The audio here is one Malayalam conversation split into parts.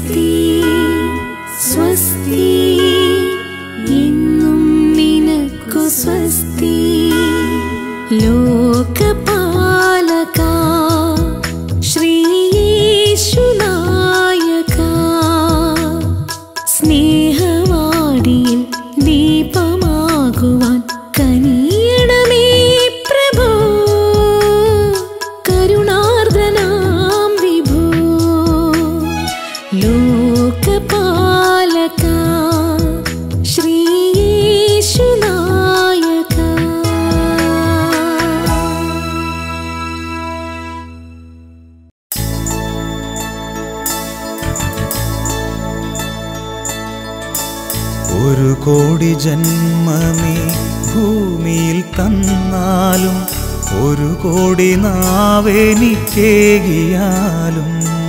സ്വസ്തി സ്വസ്തി എന്നും നിനക്കു സ്വസ്തി ലോകപാലക ശ്രീയേശുനായക സ്നേഹവാടിയിൽ ദീപമാകുവാൻ കനിയണമേ പ്രഭോ കരുണാർദ്രനാം വിഭോ ലോകപാലക ശ്രീയേശുനായക ഒരു കോടി ജന്മമേ ഭൂമിയിൽ തന്നാലും ഒരു കോടി നാവെനിക്കേകിയാലും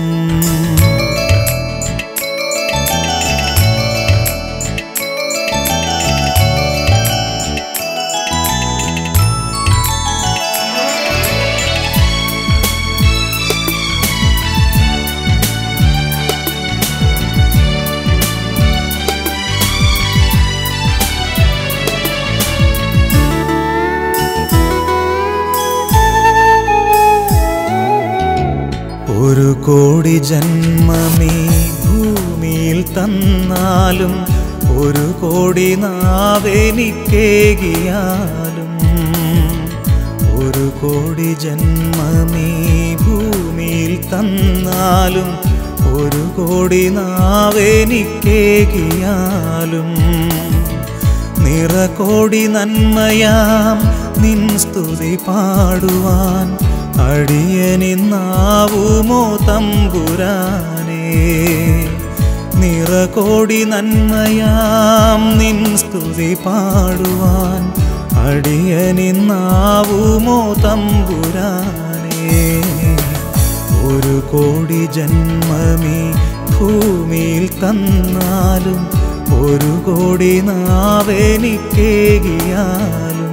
ഒരു കോടി ജന്മമേ ഭൂമിയിൽ തന്നാലും ഒരു കോടി നാവെനിക്കേകിയാലും ഒരു കോടി ജന്മമേ ഭൂമിയിൽ തന്നാലും ഒരു കോടി നാവെനിക്കേകിയാലും നിറകോടി നന്മയാം നിൻ സ്തുതി പാടുവാൻ അടിയനിന്നാവുമോ തമ്പുരാനേ നിറകോടി നന്മയാം നിൻ സ്തുതി പാടുവാൻ അടിയനിന്നാവുമോ തമ്പുരാനേ ഒരു കോടി ജന്മമേ ഭൂമിയിൽ തന്നാലും ഒരു കോടി നാവെനിക്കേകിയാലും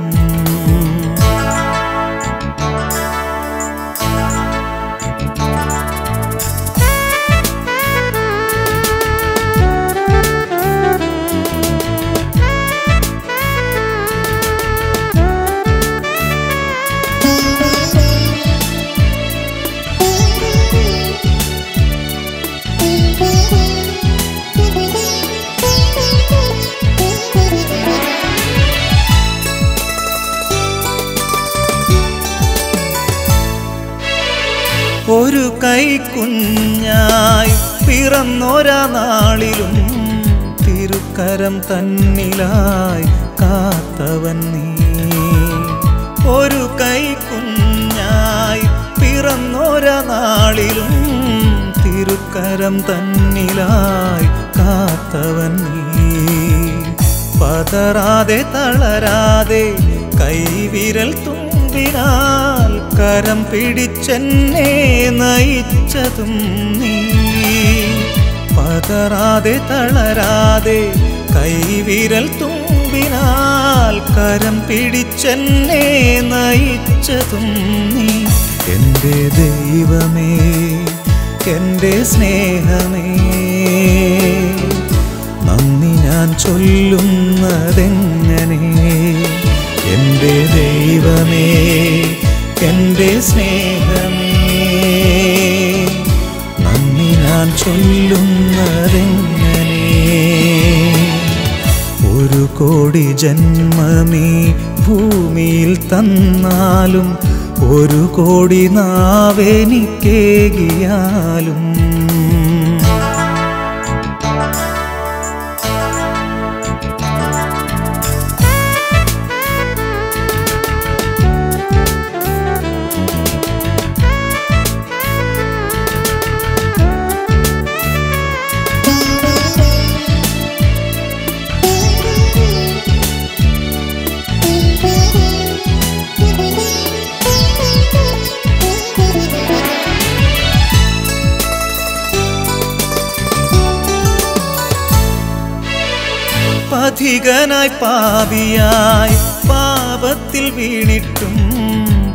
ഒരു കൈക്കുഞ്ഞായി പിറന്നൊരാ നാളിലും തിരുക്കരം തന്നിലായി കാത്തവൻ നീ ഒരു കൈക്കുഞ്ഞായി പിറന്നൊരാ നാളിലും തിരുക്കരം തന്നിലായി കാത്തവൻ നീ പതറാതെ തളരാതെ കൈവിരൽ തുമ്പിനാൽ കരം പിടിച്ചെന്നെ നയിച്ചതും നീ പതറാതെ തളരാതെ കൈവിരൽ തുമ്പിനാൽ കരം പിടിച്ചെന്നെ നയിച്ചതും നീ എൻ്റെ ദൈവമേ എൻ്റെ സ്നേഹമേ നന്ദി ഞാൻ ചൊല്ലുന്നതെങ്ങനെ എൻ്റെ ദൈവമേ എൻ്റെ സ്നേഹമേ നന്ദി ഞാൻ ചൊല്ലുന്നതെങ്ങനെ ഒരു കോടി ജന്മമേ ഭൂമിയിൽ തന്നാലും ഒരു കോടി നാവെനിക്കേകിയാലും പഥികനായി പാപിയായി പാപത്തിൽ വീണിട്ടും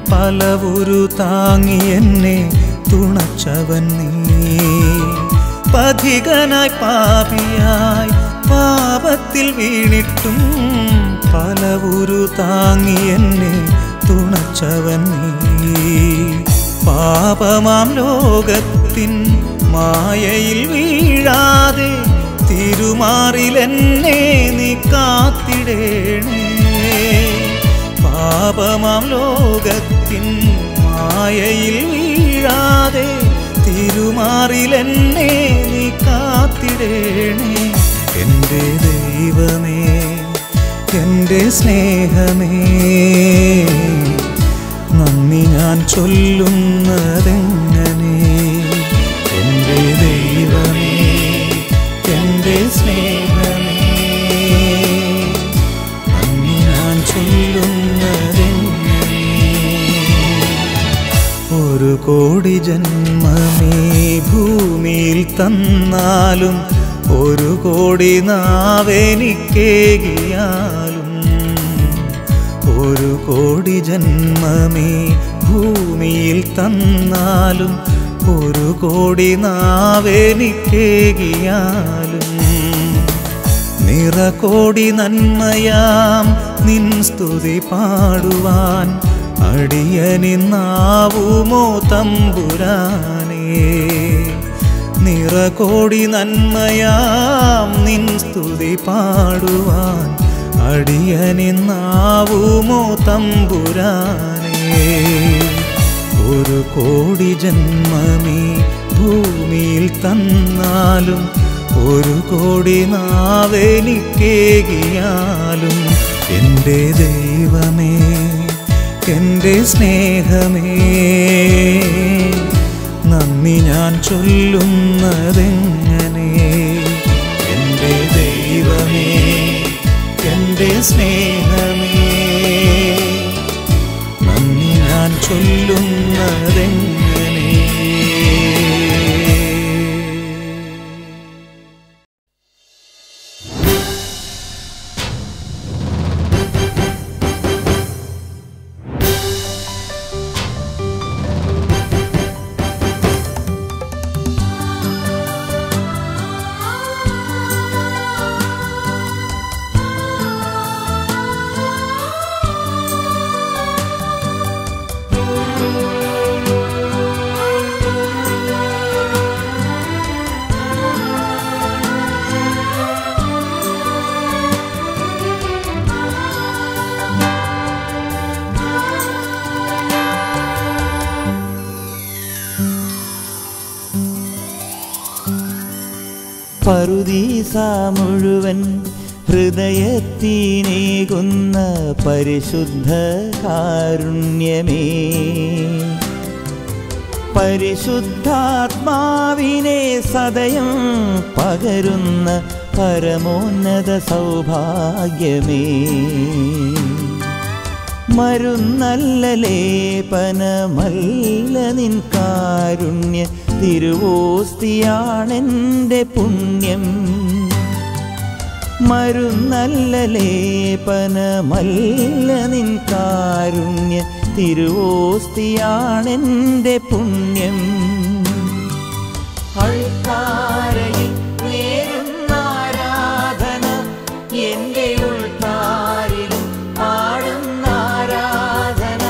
പലവുരു താങ്ങി എന്നെ തുണച്ചവൻ നീ പഥികനായി പാപിയായി പാപത്തിൽ വീണിട്ടും പലവുരു താങ്ങി എന്നെ തുണച്ചവൻ നീ പാപമാം ലോകത്തിൻ മായയിൽ വീഴാതെ തിരുമാറിലെന്നെ നീ കാത്തിടേണേ പാപമാം ലോകത്തിൻ മായയിൽ വീഴാതെ തിരുമാറിലെന്നെ നീ കാത്തിടേണേ എൻ്റെ ദൈവമേ എൻ്റെ സ്നേഹമേ നന്ദി ഞാൻ ചൊല്ലുന്നതെങ്ങനെ എൻ്റെ ദൈവമേ എൻ്റെ സ്നേഹമേ നന്ദി ഞാൻ ചൊല്ലുന്നതെങ്ങനെ ഒരു കോടി ജന്മമേ ഭൂമിയിൽ തന്നാലും ഒരു കോടി നാവെനിക്കേകിയാലും ഒരു കോടി ജന്മമേ ഭൂമിയിൽ തന്നാലും ഒരു കോടി നാവെനിക്കേകിയാലും നിറകോടി നന്മയാം നിൻ സ്തുതി പാടുവാൻ അടിയനിന്നാവുമോ തമ്പുരാനേ നിറകോടി നന്മയാം നിൻ സ്തുതി പാടുവാൻ അടിയനിന്നാവുമോ തമ്പുരാനേ ഒരു കോടി ജന്മമേ ഭൂമിയിൽ തന്നാലും ഒരു കോടി നാവെനിക്കേകിയാലും എൻ്റെ ദൈവമേ എൻ്റെ സ്നേഹമേ നന്ദി ഞാൻ ചൊല്ലുന്നതെങ്ങനെ എൻ്റെ ദൈവമേ എൻ്റെ സ്നേഹമേ നന്ദി ഞാൻ ചൊല്ലുന്നതെങ്ങനെ പറുദീസ മുഴുവൻ ഹൃദയത്തിനേകുന്ന പരിശുദ്ധ കാരുണ്യമേ പരിശുദ്ധാത്മാവിനെ സദയം പകരുന്ന പരമോന്നത സൗഭാഗ്യമേ മരുന്നല്ല ലേപനമല്ല നിൻ കാരുണ്യ തിരുവോസ്തിയാണെൻ്റെ പുണ്യം മരുന്നല്ല ലേപനമല്ല നിൻ കാരുണ്യ തിരുവോസ്തിയാണെൻ്റെ പുണ്യം അൾത്താരയിൽ നേരുന്ന ആരാധന എൻ്റെ ഉൾത്താരിലും പാടുന്ന ആരാധന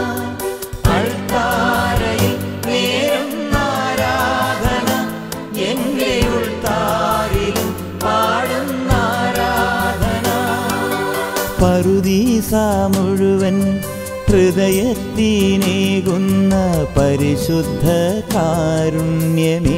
അൾത്താരയിൽ നേരുന്ന ആരാധന എൻ്റെ ഉൾത്താരിലും പാടുന്ന ആരാധന പറുദീസ മുഴുവൻ ഹൃദയത്തിനേകുന്ന പരിശുദ്ധ കാരുണ്യമേ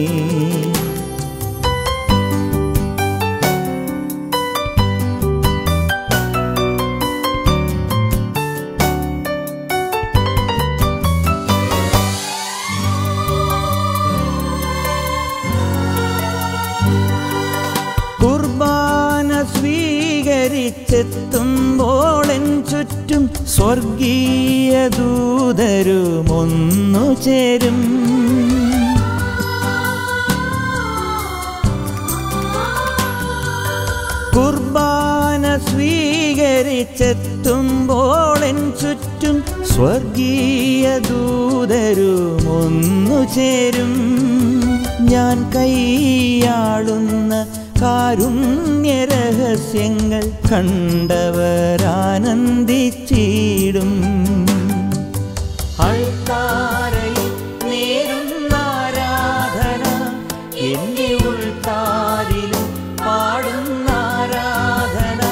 കുർബാന സ്വീകരിച്ചെത്തുമ്പോളെൻ ചുറ്റും സ്വർഗീയ ദൂതരുമൊന്നു ചേരും കുർബാന സ്വീകരിച്ചെത്തുമ്പോൾ വരുമ്പോൾ എൻ ചുറ്റും സ്വർഗീയ ദൂതരും ഒന്നു ചേരും ഞാൻ കൈയാളുന്ന കാരുണ്യ രഹസ്യങ്ങൾ കണ്ടവരാനന്ദിച്ചിടും അൾത്താരയിൽ നേരുന്ന ആരാധന എന്റെ ഉൾത്താരിലും പാടുന്ന ആരാധന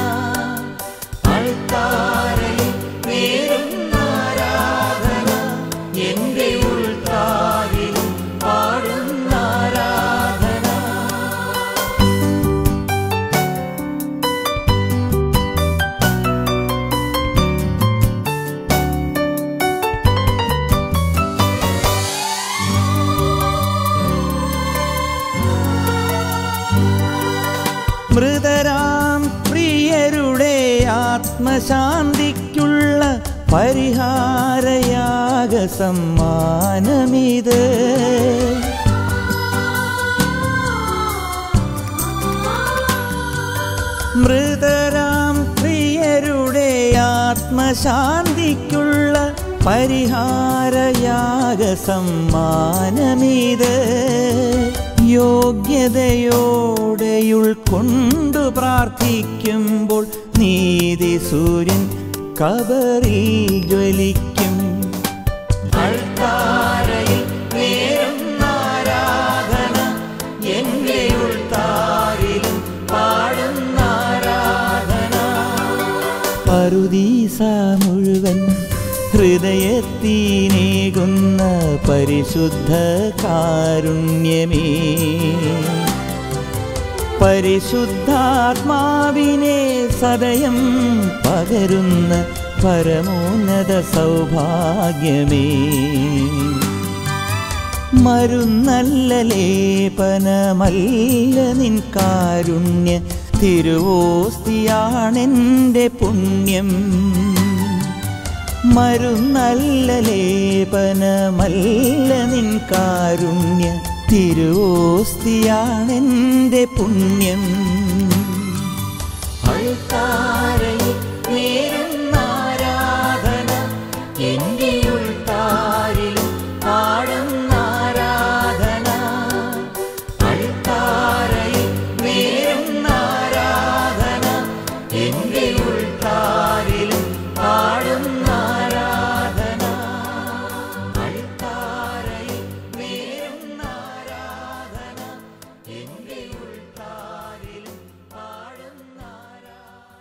അൾത്താരയിൽ നേരുന്ന ആരാധന എന്റെ ഉൾത്താരിലും പാടുന്ന ആരാധന മൃതരാം പ്രിയരുടെ ആത്മശാന്തിക്കുള്ള പരിഹാരയാഗ സമ്മാനമിത് മൃതരാം പ്രിയരുടെ ആത്മശാന്തിക്കുള്ള പരിഹാരയാഗ സമ്മാനമിത് യോഗ്യതയോടെ ഉൾക്കൊണ്ടു പ്രാർത്ഥിക്കുമ്പോൾ നീതി സൂര്യൻ കബറിൽ ജ്വലിക്കും അൾത്താരയിൽ നേരുന്ന ആരാധന എന്റെ ഉൾത്താരിലും പാടുന്ന ആരാധന പറുദീസ മുഴുവൻ ഹൃദയത്തിനേകുന്ന പരിശുദ്ധ കാരുണ്യമേ പരിശുദ്ധാത്മാവിനെ സദയം പകരുന്ന പരമോന്നത സൗഭാഗ്യമേ മരുന്നല്ല ലേപനമല്ല നിൻ കാരുണ്യ തിരുവോസ്തിയാണെൻ്റെ പുണ്യം മരുന്നല്ല ലേപനമല്ല നിൻ കാരുണ്യ തിരുവോസ്തിയാണെൻ്റെ പുണ്യം അൾത്താരയിൽ നേരുന്ന ആരാധന എൻ്റെ ഉൾത്താരിലും പാടുന്ന ആരാധന അൾത്താരയിൽ നേരുന്ന ആരാധന എൻ്റെ ഉൾത്താരിലും പാടുന്ന ആരാധന അൾത്താരയിൽ നേരുന്ന ആരാധന എൻ്റെ ഉൾത്താരിലും പാടുന്ന ആരാധന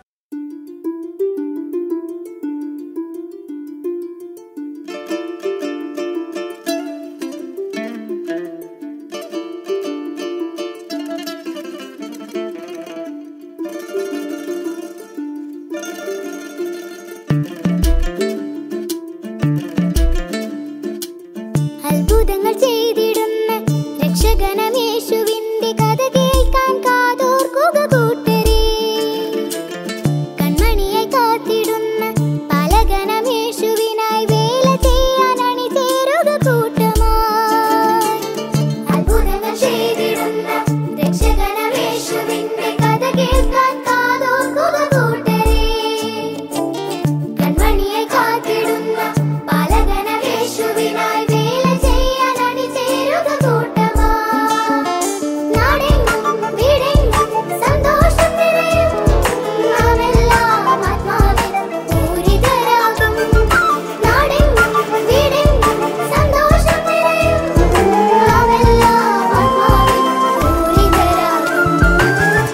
അത്ഭുതങ്ങൾ ചെയ്തിടുന്ന രക്ഷകനമേശുവിന്റെ കഥ കേൾക്കാൻ കാതോർക്കുക കൂട്ടരേ കൺമണിയായി കാത്തിടുന്ന പലകനമേശുവിനായി വേല ചെയ്യാൻ അണിചേരുക കൂട്ടമായി അത്ഭുതങ്ങൾ ചെയ്തിടുന്ന രക്ഷകനമേശുവിന്റെ കഥ കേൾക്കാൻ കാതോർക്കുക കൂട്ടരേ കൺമണിയായി കാത്തിടുന്ന പാലകനവേശുവിനായി വേല ചെയ്യാൻ അണിചേരുക കൂട്ടമാ നാടെങ്ങും വീടെങ്ങും സന്തോഷം നിറയും നാമെല്ലാം ആത്മാവിൽ പൂരിതരാകും നാടെങ്ങും വീടെങ്ങും സന്തോഷം നിറയും നാമെല്ലാം ആത്മാവിൽ പൂരിതരാകും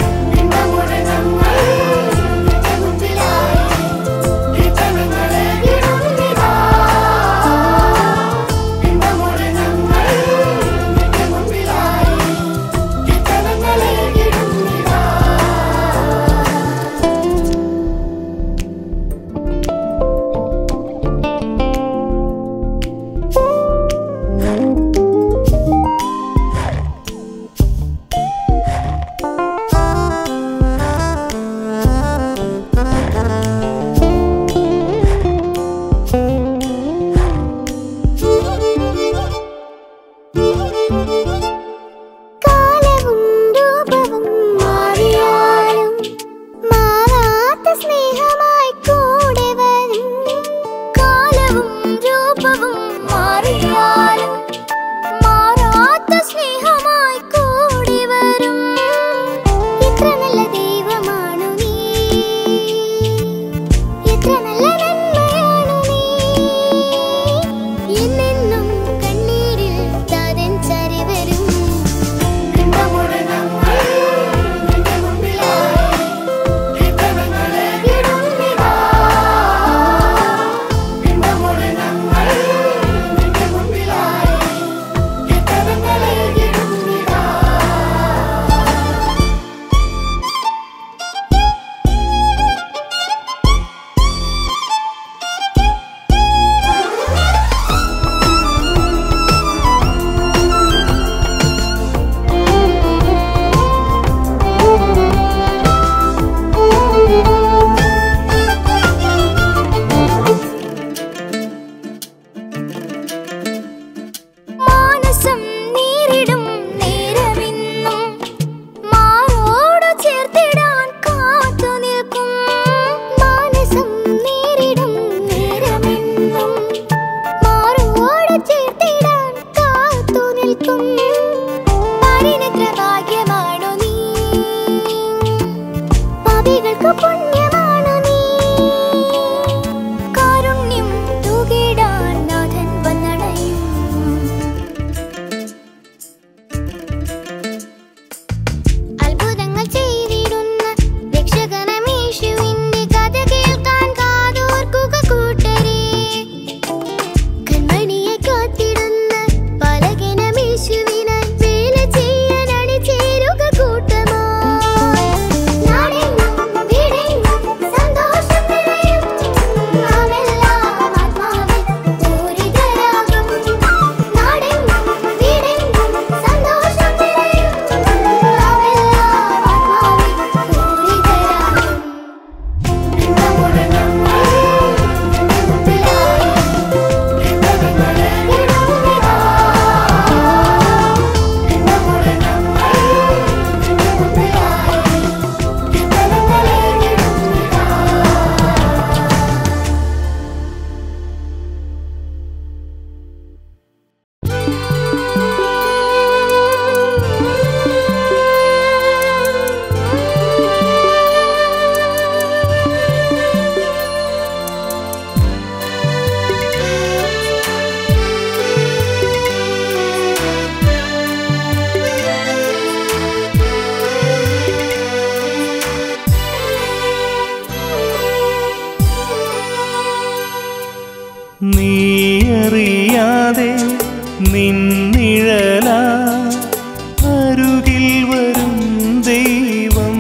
നീയറിയാതെ നിന്നിഴല അരുകിൽ വരും ദൈവം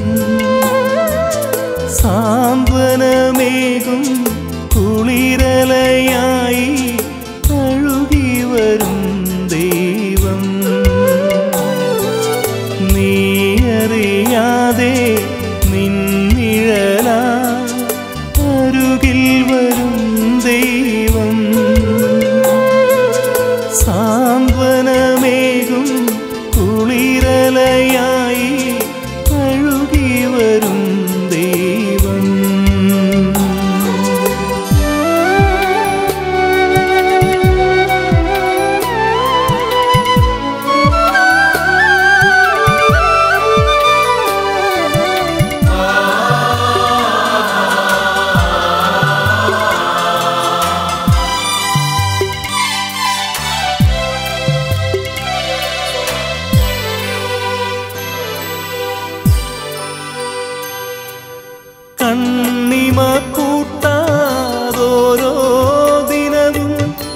സാന്ത്വനമേകും കുളിരലയായി അഴുകി വരും ദൈവം നീയറിയാതെ നിന്നിഴല അരുകിൽ വരും ദൈവം സാന്ത്വനമേകും കുളിരലയായി അഴുകി വരും ദൈവം കണ്ണിമ കൂട്ടാതോരോ ദിനവും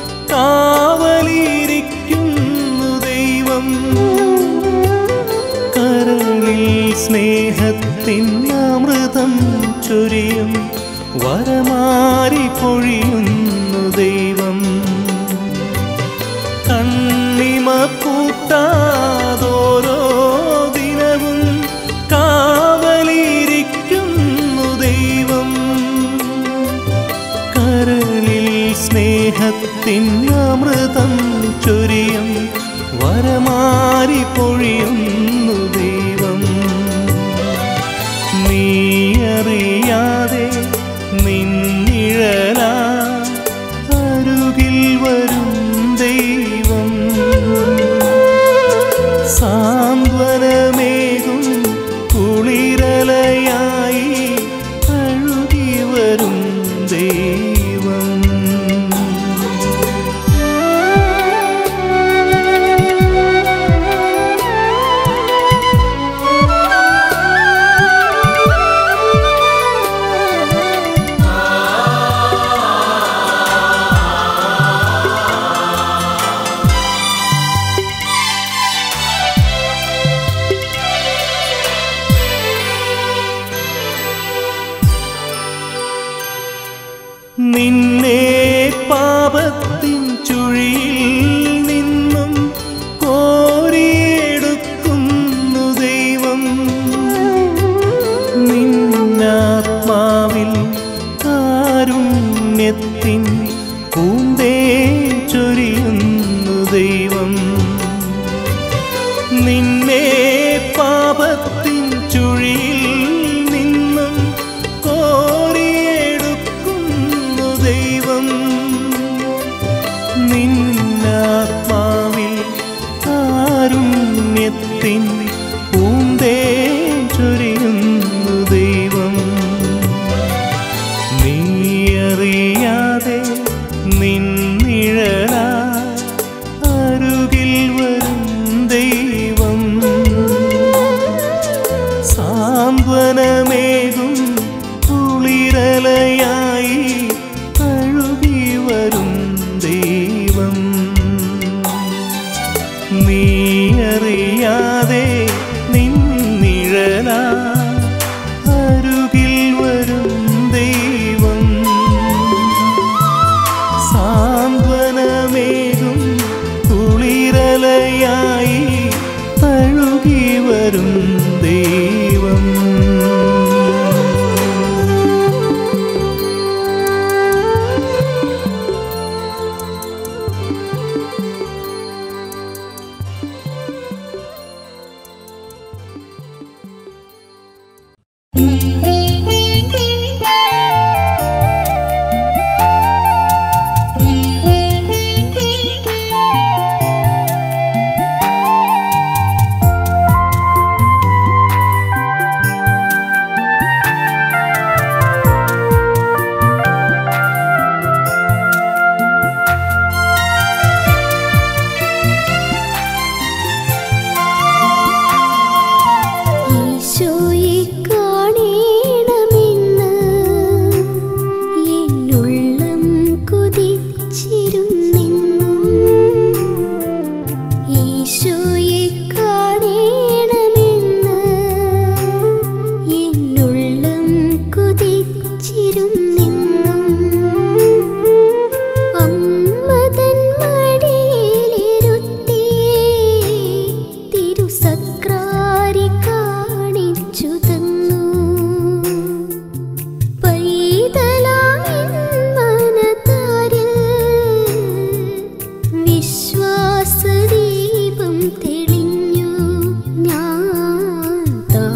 കാവലിരിക്കുന്നു ദൈവം കരളിൽ സ്നേഹത്തിൻ അമൃതം ചൊരിയും വരമാരി പൊഴിയുന്നു ദൈവം കണ്ണിമ പൂട്ടാതോരോ ദിനവും കാവലിരിക്കുന്നു ദൈവം കരളിൽ സ്നേഹത്തിൻ അമൃതം ചൊരിയും വരമാരി പൊഴിയുന്നു ദൈവം നീയറിയാതെ നിന്നിഴല അരുകിൽ വരും ദൈവം സാന്ത്വനമേകും കുളിരലയായി അഴുകി വരും ദൈവം നിന്നെ പാപത്തിൻ ചുഴിയിൽ നിന്നും കോരിയെടുക്കുന്നു ദൈവം നിന്നാത്മാവിൽ കാരുണ്യത്തിൻ പൂന്തേ ചൊരിയുന്നു ദൈവം നിന്നെ പാപത്തിൻ ചുഴിയിൽ നിന്നും കോരിയെടുക്കുന്നു ദൈവം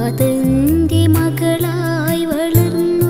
നാഥന്റെ മകളായി വളർന്നു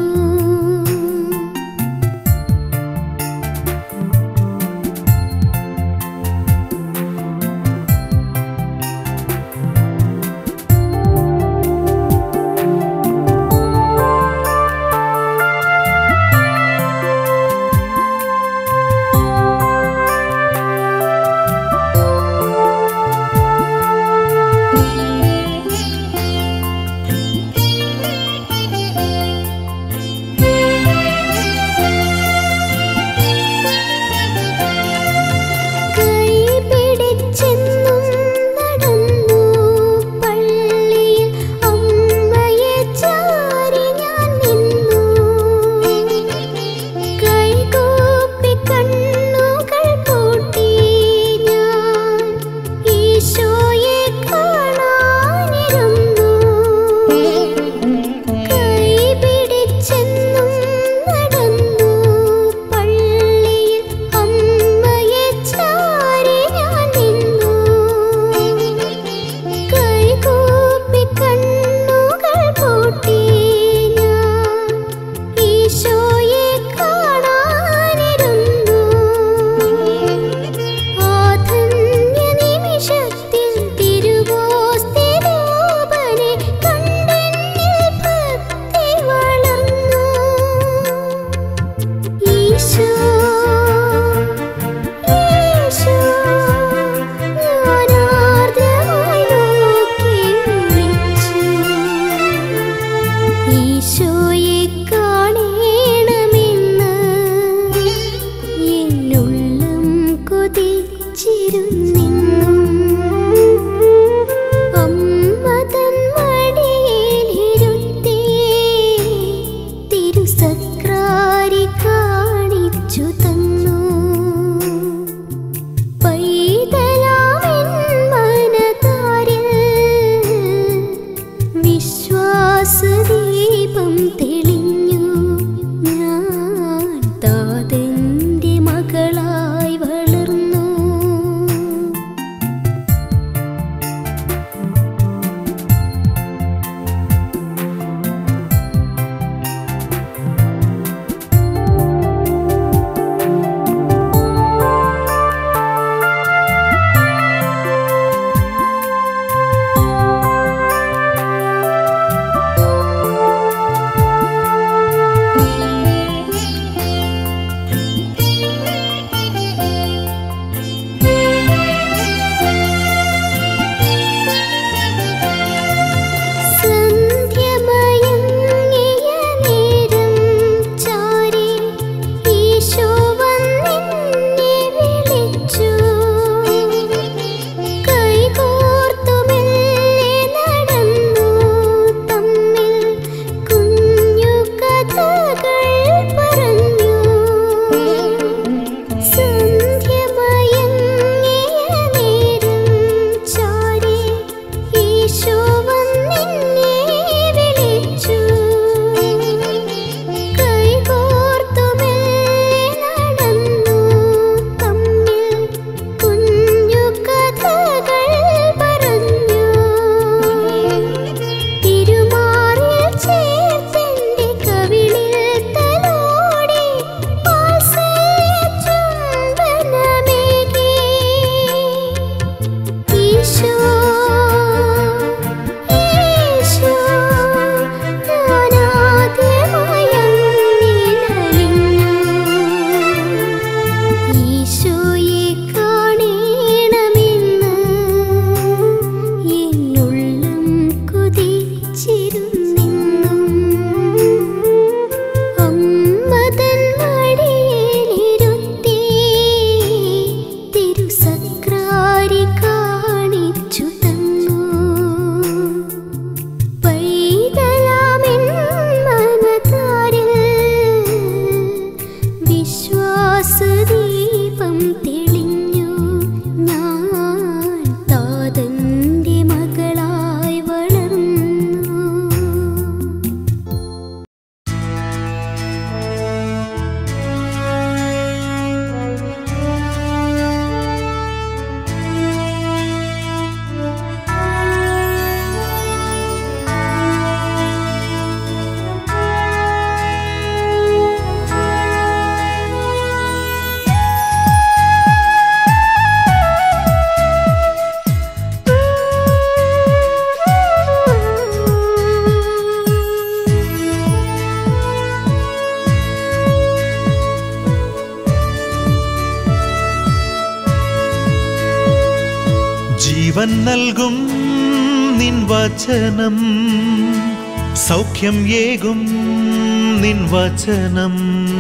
ജീവൻ നൽകും നിൻ വചനം സൗഖ്യം ഏകും നിൻ വചനം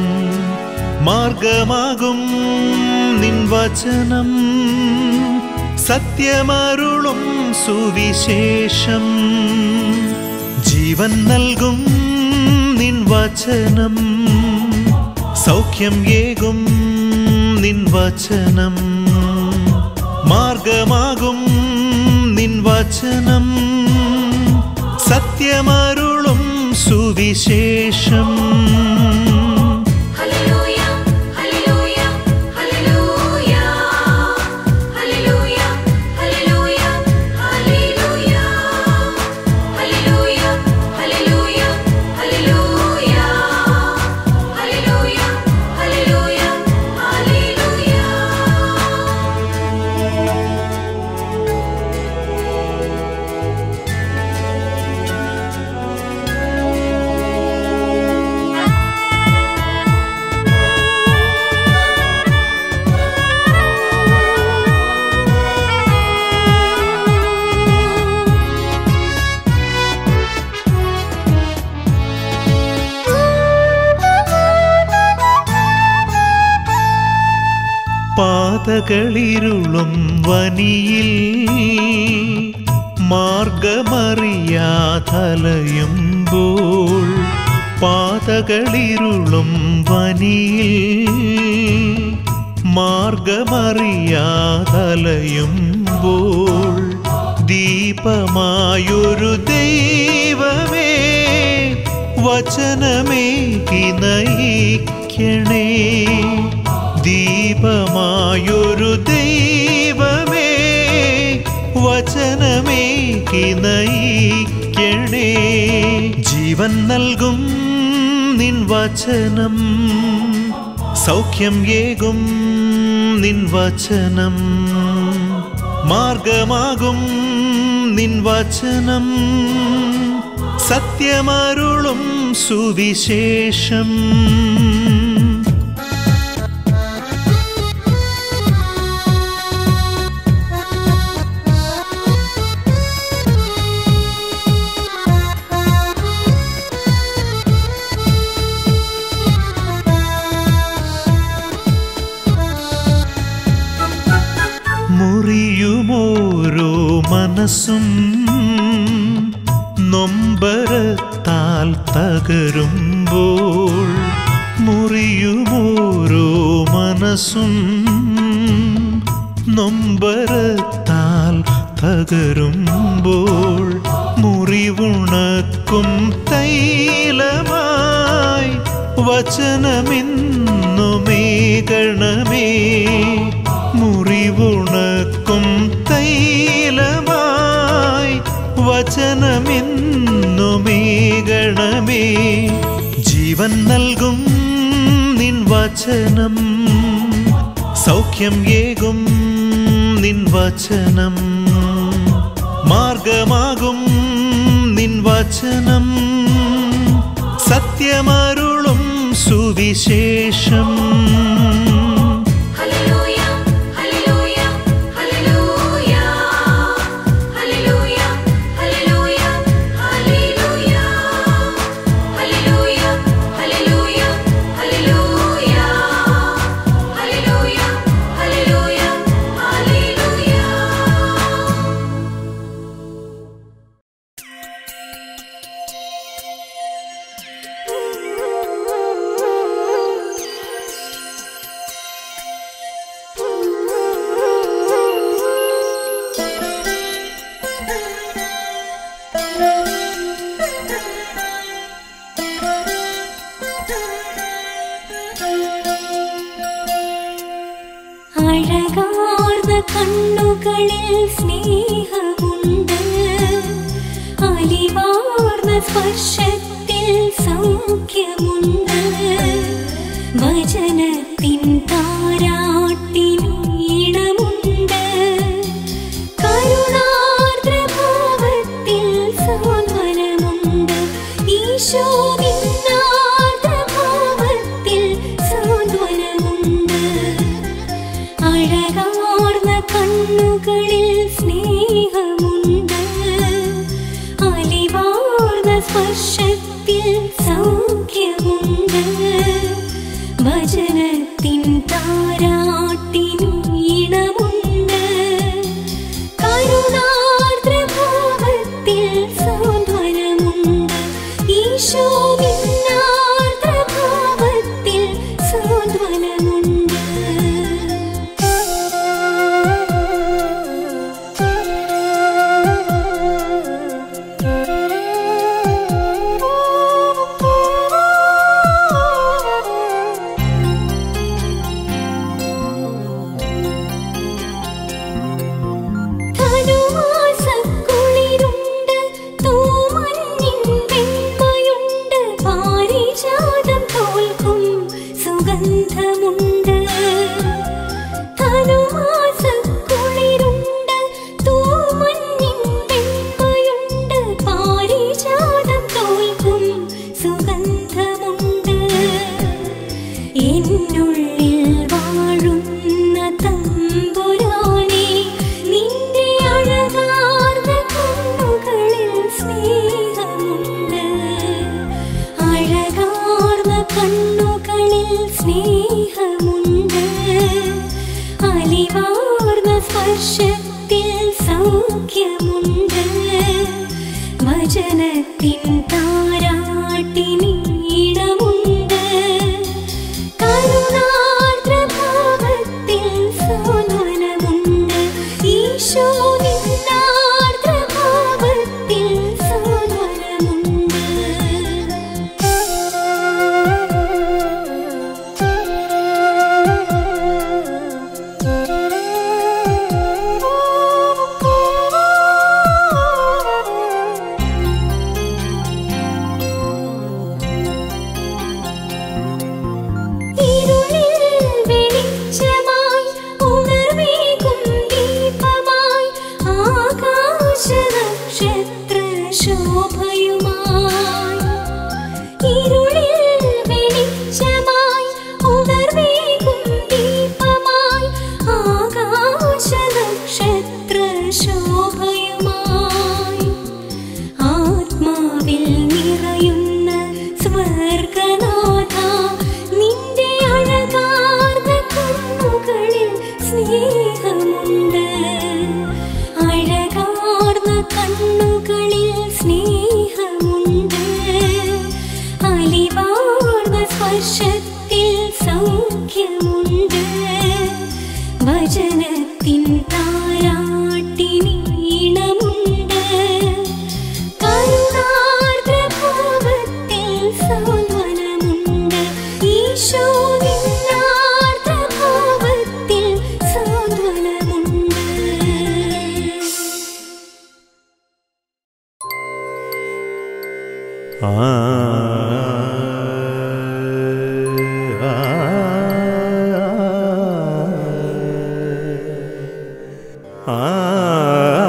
മാർഗമാകും നിൻ വചനം സത്യമരുളും സുവിശേഷം ജീവൻ നൽകും നിൻ വചനം സൗഖ്യം ഏകും നിൻ വചനം മാർഗമാകും നിൻ വചനം സത്യമരുളും സുവിശേഷം ഹല്ലേലൂയ ഹല്ലേലൂയ ഹല്ലേലൂയ ഹല്ലേലൂയ ഹല്ലേലൂയ ഹല്ലേലൂയ ഹല്ലേലൂയ ഹല്ലേലൂയ ഹല്ലേലൂയ ഹല്ലേലൂയ ഹല്ലേലൂയ ഹല്ലേലൂയ പാതകളിരുളും വനിയിൽ മാർഗമറിയാതലയുമ്പോൾ പാതകളിരുളും വനിയിൽ മാർഗമറിയാതലയുമ്പോൾ ദീപമായൊരു ദൈവമേ വചനമേകി നയിക്കണേ ദീപമായൊരു ദൈവമേ വചനമേകി നയിക്കണേ ജീവൻ നൽകും നിൻ വചനം സൗഖ്യം ഏകും നിൻ വചനം മാർഗമാകും നിൻ വചനം സത്യമരുളും സുവിശേഷം മുറിയുമോരോ മനസ്സും നൊമ്പരത്താൽ തകരുമ്പോൾ മുറിയുമോരോ മനസ്സും നൊമ്പരത്താൽ തകരുമ്പോൾ മുറിവുണക്കും തൈലമായി വചനമിന്നുമേകണമേ മുറിവുണക്കും തൈലമായി വചനമിന്നുമേകണമേ ജീവൻ നൽകും നിൻ വചനം സൗഖ്യം ഏകും നിൻ വചനം മാർഗമാകും നിൻ വചനം സത്യമരുളും സുവിശേഷം ഹല്ലേലൂയ ഹല്ലേലൂയ ഹല്ലേലൂയ ഹല്ലേലൂയ ഹല്ലേലൂയ ഹല്ലേലൂയ ഹല്ലേലൂയ ഹല്ലേലൂയ ഹല്ലേലൂയ ഹല്ലേലൂയ ഹല്ലേലൂയ ഹല്ലേലൂയ അഴകാർന്ന കണ്ണുകളിൽ സ്നേഹമുണ്ട് അലിവാർന്ന സ്പർശത്തിൽ സൗഖ്യമുണ്ട് വചനത്തിൻ താരാട്ടിൻ ഈണമുണ്ട് കരുണാർദ്രഭാവത്തിൽ സാന്ത്വനമുണ്ട് ഈശോ നിന്നാർദ്രഭാവത്തിൽ സാന്ത്വനമുണ്ട് അഴകാർന്ന കണ്ണുകളിൽ സ്നേഹമുണ്ട് സ്പർശത്തിൽ സൗഖ്യമുണ്ട് വചനത്തിൻ താരാട്ടിൻ ഈണമുണ്ട് കരുണാർദ്രഭാവത്തിൽ സാന്ത്വനമുണ്ട് ഈശോ നിന്നാർദ്രഭാവത്തിൽ ധനുമാസക്കുളിരുണ്ട് തൂമഞ്ഞിൻ വെണ്മയുണ്ട് പാരിജാതം തോൽക്കും സുഗന്ധമുണ്ട് ധനുമാസക്കുളിരുണ്ട് തൂമഞ്ഞിൻ വെണ്മയുണ്ട് പാരിജാതം തോൽക്കും സുഗന്ധമുണ്ട് എന്നുള്ളിൽ വാഴുന്ന തമ്പുരാനെ നിന്റെ അഴകാർന്ന കണ്ണുകളിൽ സ്നേഹമുണ്ട് അഴകാർന്ന കണ്ണുകളിൽ സ്നേഹമുണ്ട് അലിവാർന്ന സ്പർശത്തിൽ സൗഖ്യമുണ്ട് വചനത്തിൻ താരാട്ടിനീണമുണ്ട് കരുണാർദ്രഭാവത്തിൽ സാന്ത്വനമുണ്ട് ഈശോ നിന്നാർദ്രഭാവത്തിൽ സാന്ത്വനമുണ്ട് ഇരുളിൽ വെളിച്ചമായി ഉണർവേകും ദീപമായി ആകാശനക്ഷത്ര ശോഭയുമായി ഇരുളിൽ വെളിച്ചമായി ഉണർവേകും ദീപമായി ആകാശനക്ഷത്ര ശോഭയുമായി ആത്മാവിൽ നിറയുന്ന സ്വർഗനാഥ നിന്റെ അഴകാർന്ന കണ്ണുകളിൽ സ്നേഹമുണ്ട് അഴകാർന്ന കണ്ണുകളിൽ സ്നേഹമുണ്ട് അലിവാർന്ന സ്പർശത്തിൽ സൗഖ്യമുണ്ട് വചനത്തിൻ താരാട്ടിനീണമുണ്ട് കരുണാർദ്രഭാവത്തിൽ സാന്ത്വനമുണ്ട് ഈശോ നിന്നാർദ്രഭാവത്തിൽ സാന്ത്വനമുണ്ട് ആ ആ ആ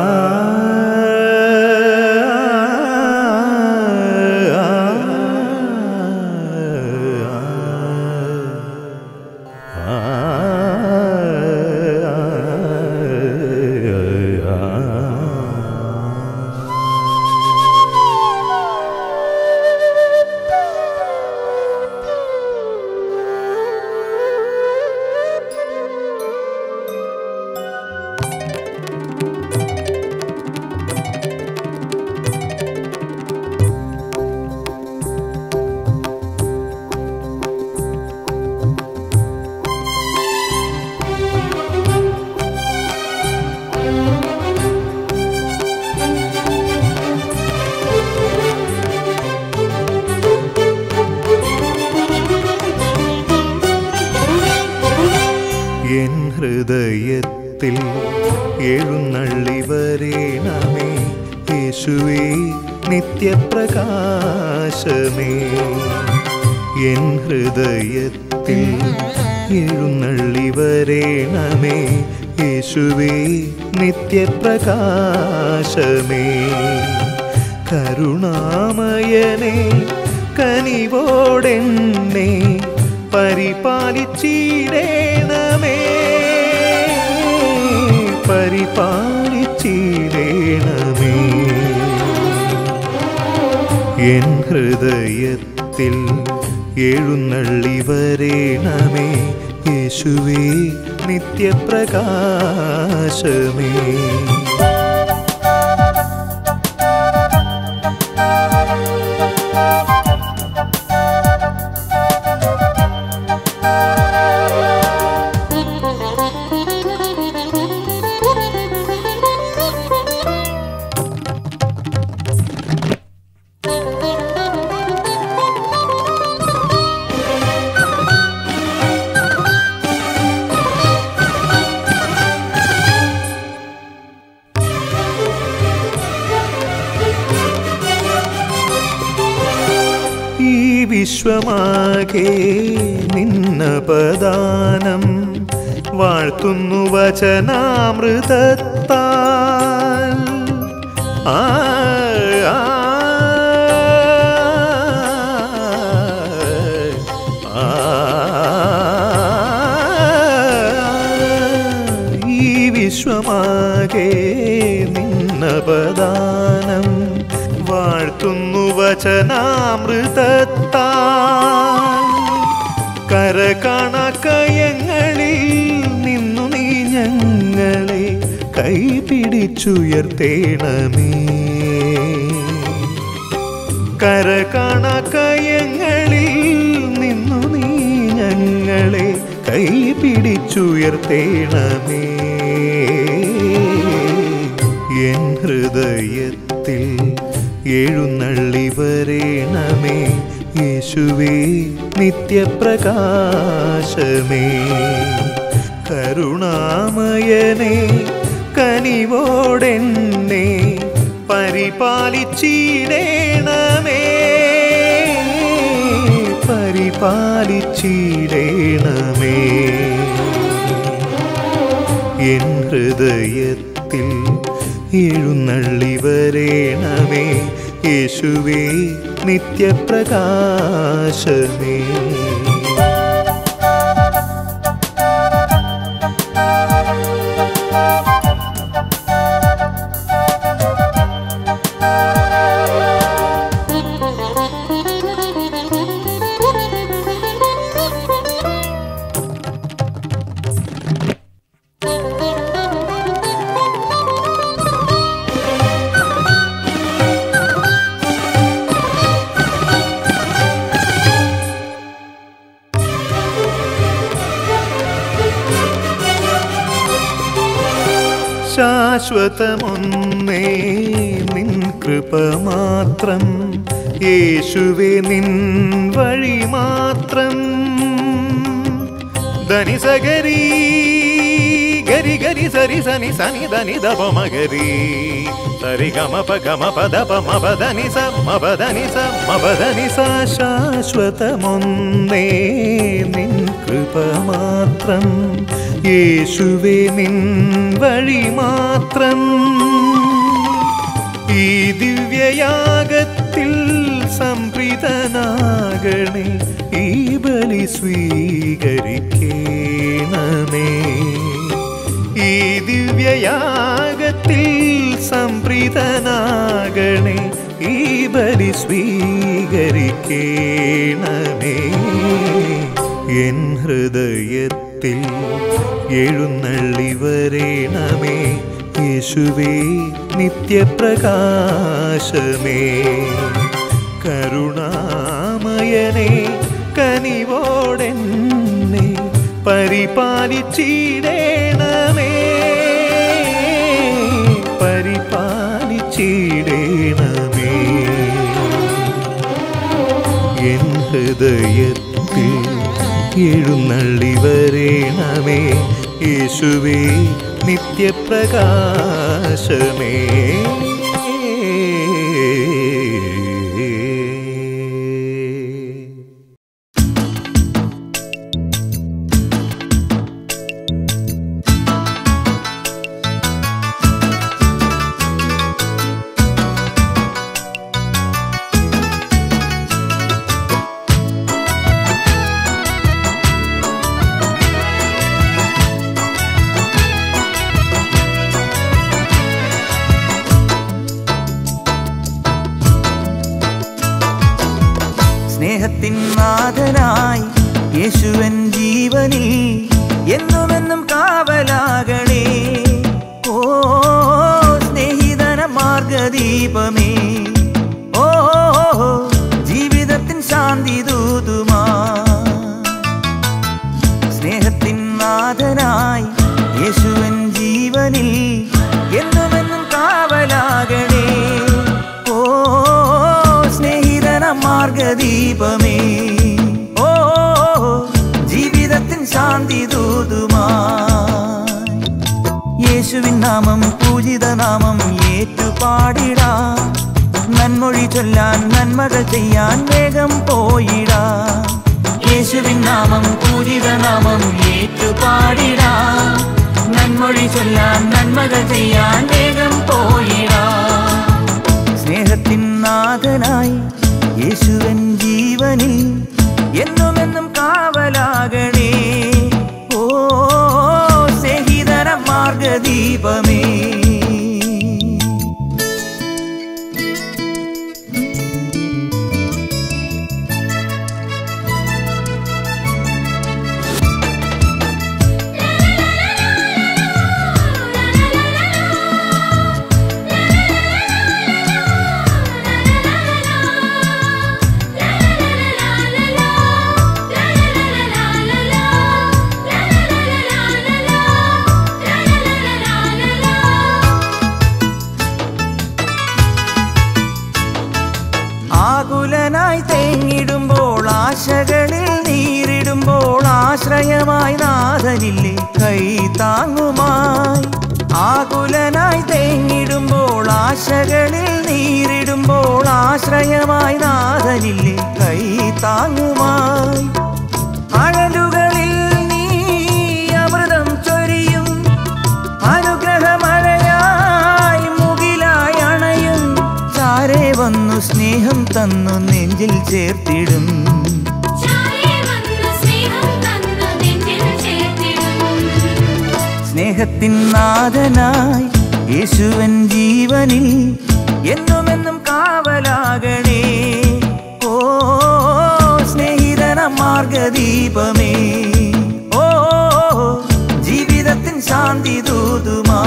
എൻ ഹൃദയത്തിൽ എഴുന്നള്ളി വരേണമേ യേശുവേ നിത്യപ്രകാശമേ എൻ ഹൃദയത്തിൽ എഴുന്നള്ളി വരേണമേ യേശുവേ നിത്യപ്രകാശമേ കരുണാമയനെ കനിവോടെന്നെ പരിപാലിച്ചിടേണമേ പരിപാലിച്ചിടേണമേ എൻ ഹൃദയത്തിൽ എഴുന്നള്ളി വരേണമേ യേശുവേ നിത്യപ്രകാശമേ ഈ വിശ്വമാകെ നിന്ന പദാനം വാഴ്ത്തുന്നു വചനാമൃതത്താൽ ആ ആ, ആ, ഈ വിശ്വമാകെ നിന്ന പദാനം വാഴ്ത്തുന്നു വചനാമൃതത്താൽ കരകാണക്കയങ്ങളിൽ നിന്നു നീ ഞങ്ങളെ കൈപിടിച്ചുയർത്തേണമേ കരകാണക്കയങ്ങളിൽ നിന്നു നീ ഞങ്ങളെ കൈപിടിച്ചുയർത്തേണമേ എൻ ഹൃദയത്തിൽ എഴുന്നള്ളി വരേണമേ യേശുവേ നിത്യപ്രകാശമേ കരുണാമയനെ കനിവോടെന്നെ പരിപാലിച്ചിടേണമേ പരിപാലിച്ചിടേണമേ എൻ ഹൃദയത്തിൽ എഴുന്നള്ളി വരേണമേ യേശുവേ നിത്യപ്രകാശമേ ശാശ്വതമൊന്നേ നിൻ കൃപ മാത്രം യേശുവേ നിൻ വഴി മാത്രം ധനി സഗരി ഗരി ഗരി സരി സനി സനി ധനി ദപ മഗരി സരി ഗമ പ ഗമ പദ പ മ പദനി സ മ പദനി സ മ പദനി സ ശാശ്വതമൊന്നേ നിൻ കൃപ മാത്രം യേശുവേ നിൻ വഴി മാത്രം ഈ ദിവ്യയാഗത്തിൽ സംപ്രീതനാകണേ ഈ ബലി സ്വീകരിക്കണമേ ഈ ദിവ്യയാഗത്തിൽ സംപ്രീതനാകണേ ഈ ബലി സ്വീകരിക്കണമേ എൻ ഹൃദയത്തിൽ എഴുന്നള്ളി വരേണമേ യേശുവേ നിത്യപ്രകാശമേ കരുണാമയനെ കനിവോടെന്നെ പരിപാലിച്ചിടേണമേ പരിപാലിച്ചിടേണമേ എൻ ഹൃദയത്തിൽ എഴുന്നള്ളി വരേണമേ യേശുവേ നിത്യപ്രകാശമേ സ്നേഹത്തിൻ നാഥനായി യേശുവൻ ജീവനിൽ എന്നുമെന്നും കാവലാകണേ ഓ സ്നേഹിതന മാർഗദീപമേ ഓ ജീവിതത്തിൻ ശാന്തി ദൂതുമാ സ്നേഹത്തിൻ നാഥനായി യേശുവൻ ജീവനിൽ എന്നുമെന്നും കാവലാകണേ ഓ സ്നേഹിതന മാർഗദീപമേ ഓ ജീവിതത്തിൻ ശാന്തി ദൂതുമാ യേശുവിൻ നാമം പൂജിത നാമം ഏറ്റുപാടിടാം നന്മൊഴി ചൊല്ലാൻ നന്മകൾ ചെയ്യാൻ വേഗം പോയിടാം യേശുവിൻ നാമം പൂജിത നാമം ഏറ്റുപാടിടാം നന്മൊഴി ചൊല്ലാൻ നന്മകൾ ചെയ്യാൻ വേഗം പോയിടാം സ്നേഹത്തിൻ നാഥനായി യേശുവൻ ജീവനിൽ എന്നുമെന്നും കാവലാകണേ ഓ സ്നേഹിതര മാർഗദീപമേ ആകുലനായി തേങ്ങിടുമ്പോൾ ആശകളിൽ നീരിടുമ്പോൾ ആശ്രയമായി നാഥനില്ലേ കൈ താങ്ങുമായി ആകുലനായി തേങ്ങിടുമ്പോൾ ആശകളിൽ നീരിടുമ്പോൾ ആശ്രയമായി നാഥനില്ലേ കൈ താങ്ങുമായി അഴലുകളിൽ നീ അമൃതം ചൊരിയും അനുഗ്രഹമഴയായി മുകിലായി അണയും ചാരെ വന്നു സ്നേഹം തന്നു നെഞ്ചിൽ ചേർത്തിടും സ്നേഹത്തിൻ നാഥനായി യേശുവൻ ജീവനിൽ എന്നുമെന്നും കാവലാകണേ ഓ സ്നേഹിതന മാർഗദീപമേ ഓ ജീവിതത്തിൻ ശാന്തി ദൂതുമാ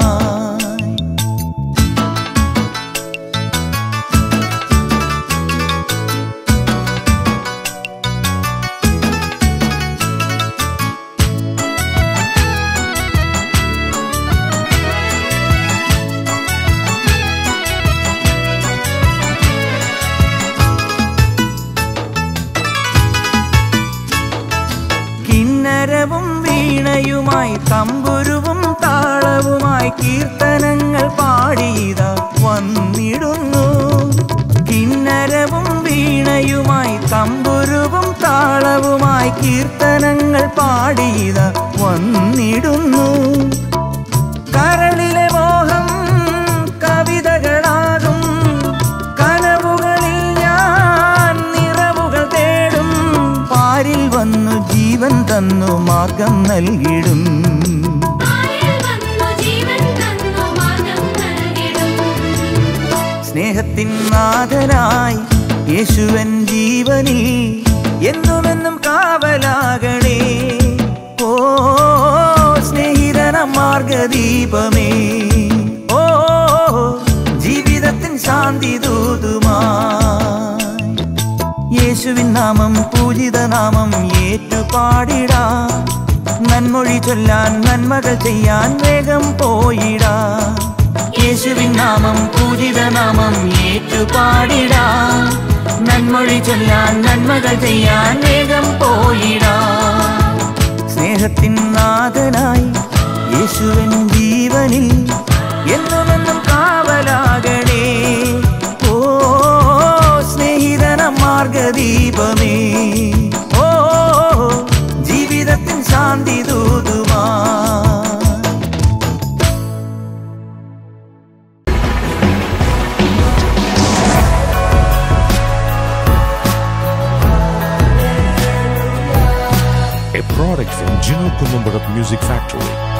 കിന്നരവും വീണയുമായി തമ്പുരുവും താളവുമായി കീർത്തനങ്ങൾ പാടിയത വന്നിടുന്നു കിന്നരവും വീണയുമായി തമ്പുരുവും താളവുമായി കീർത്തനങ്ങൾ പാടിയത വന്നിടുന്നു കരളിലെ മോഹം കവിതകളാകും കനവുകളിൽ ഞാൻ നിറവുകൾ തേടും പാരിൽ വന്നു ജീവൻ തന്നു മാർഗം നൽകിടും സ്നേഹത്തിൻ നാഥനായി യേശുവൻ ജീവനിൽ എന്നുമെന്നും കാവലാകണേ ഓ സ്നേഹിതന മാർഗദീപമേ ഓ ജീവിതത്തിൻ ശാന്തി ദൂതുമാ യേശുവിൻ നാമം പൂജിത നാമം ഏറ്റുപാടിടാ നന്മൊഴി ചൊല്ലാൻ നന്മകൾ ചെയ്യാൻ വേഗം പോയിടാ യേശുവിൻ നാമം പൂജിത നാമം ഏറ്റുപാടിടാ നന്മൊഴി ചൊല്ലാൻ നന്മകൾ ചെയ്യാൻ വേഗം പോയിടാ സ്നേഹത്തിൻ നാഥനായി യേശുവൻ ജീവനിൽ എന്നുമെന്നും കാവലാകണേ ഓ സ്നേഹിതന മാർഗദീപമേ ഓ ജീവിതത്തിൻ ശാന്തി ദൂതുമാ a product from Gino Columbarat Music Factory.